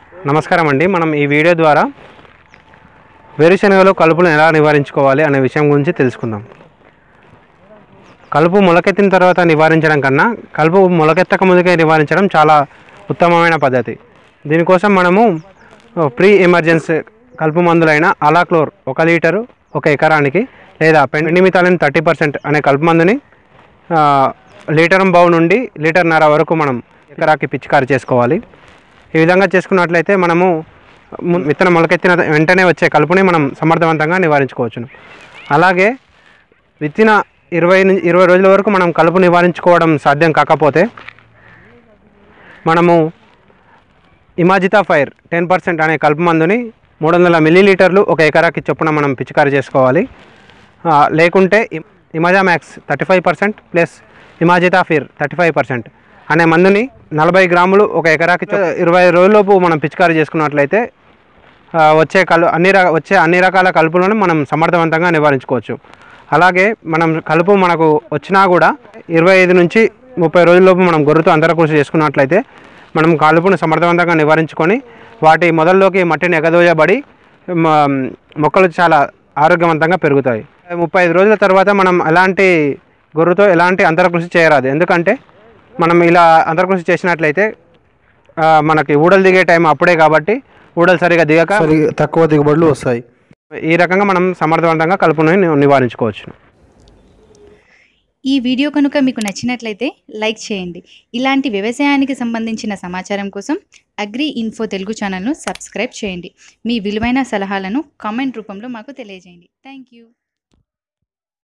నమస్కారం అండి మనం ఈ వీడియో ద్వారా వేరుశనగలో కలుపును ఎలా నివారించుకోవాలి అనే విషయం గురించి తెలుసుకుందాం కలుపు మొలకెత్తిన తర్వాత నివారించడం కన్నా కలుపు మొలకెత్తక ముందుకే నివారించడం చాలా ఉత్తమమైన పద్ధతి దీనికోసం మనము ప్రీ ఎమర్జెన్సీ కలుపు మందులైన అలాక్లోర్ ఒక లీటరు ఒక ఎకరానికి లేదా పెండిమితాలిన్ థర్టీ పర్సెంట్ అనే కలుపు మందుని ఆ, లీటర్ బావు నుండి లీటర్న్నర వరకు మనం ఎకరాకి పిచికారి చేసుకోవాలి ఈ విధంగా చేసుకున్నట్లయితే మనము ము- విత్తనం మొలకెత్తిన వెంటనే వచ్చే కలుపుని మనం సమర్థవంతంగా నివారించుకోవచ్చును అలాగే విత్తిన ఇరవై నుంచి ఇరవై రోజుల వరకు మనం కలుపు నివారించుకోవడం సాధ్యం కాకపోతే మనము ఇమాజితా ఫైర్ టెన్ పర్సెంట్ అనే కలుపు మందుని మూడు వందల మిల్లీలీటర్లు ఒక ఎకరాకి చొప్పున మనం పిచికారి చేసుకోవాలి ఆ, లేకుంటే ఇ- ఇమాజా మ్యాక్స్ థర్టీ ఫైవ్ పర్సెంట్ ప్లస్ ఇమాజితా ఫిర్ థర్టీ ఫైవ్ పర్సెంట్ అనే మందుని నలభై గ్రాములు ఒక ఎకరాకి చొ- ఇరవై రోజుల్లోపు మనం పిచికారి చేసుకున్నట్లయితే ఆ, వచ్చే కలు అన్ని రక వచ్చే అన్ని రకాల కలుపులను మనం సమర్థవంతంగా నివారించుకోవచ్చు అలాగే మనం కలుపు మనకు వచ్చినా కూడా ఇరవై ఐదు నుంచి ముప్పై రోజుల్లోపు మనం గొర్రెతో అంతర కృషి చేసుకున్నట్లయితే మనం కలుపును సమర్థవంతంగా నివారించుకొని వాటి మొదల్లోకి మట్టిని ఎగదోయబడి మ- మొక్కలు చాలా ఆరోగ్యవంతంగా పెరుగుతాయి ముప్పై ఐదు రోజుల తర్వాత మనం ఎలాంటి గొర్రెతో ఎలాంటి అంతర కృషి చేయరాదు ఎందుకంటే మనం ఇలా అంతర కృషి చేసినట్లయితే ఆ, మనకి ఊడలు దిగే టైం అప్పుడే కాబట్టి ఊడలు సరిగా దిగక తక్కువ దిగుబడులు వస్తాయి ఈ రకంగా మనం సమర్థవంతంగా కలుపుని ని- నివారించుకోవచ్చు ఈ వీడియో కనుక మీకు నచ్చినట్లయితే లైక్ చేయండి ఇలాంటి వ్యవసాయానికి సంబంధించిన సమాచారం కోసం అగ్రి ఇన్ఫో తెలుగు ఛానల్ను సబ్స్క్రైబ్ చేయండి మీ విలువైన సలహాలను కామెంట్ రూపంలో మాకు తెలియజేయండి థ్యాంక్ యూ